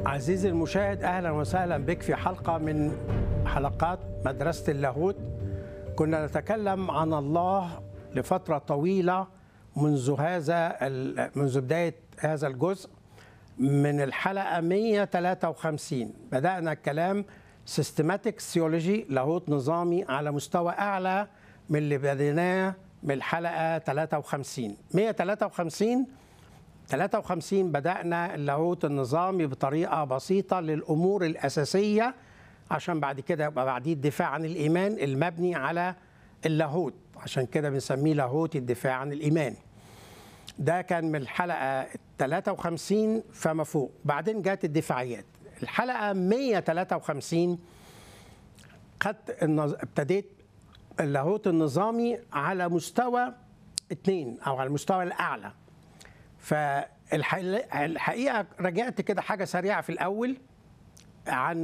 عزيزي المشاهد اهلا وسهلا بك في حلقه من حلقات مدرسه اللاهوت كنا نتكلم عن الله لفتره طويله منذ هذا ال- منذ بدايه هذا الجزء من الحلقه 153 بدانا الكلام سيستماتيك ثيولوجي لاهوت نظامي على مستوى اعلى من اللي بديناه من الحلقه 53 153 53 بدأنا اللاهوت النظامي بطريقة بسيطة للأمور الأساسية عشان بعد كده يبقى بعديه الدفاع عن الإيمان المبني على اللاهوت عشان كده بنسميه لاهوت الدفاع عن الإيمان ده كان من الحلقة 53 فما فوق بعدين جت الدفاعيات الحلقة 153 خدت النظ... ابتديت اللاهوت النظامي على مستوى اتنين أو على المستوى الأعلى فالحقيقه رجعت كده حاجه سريعه في الاول عن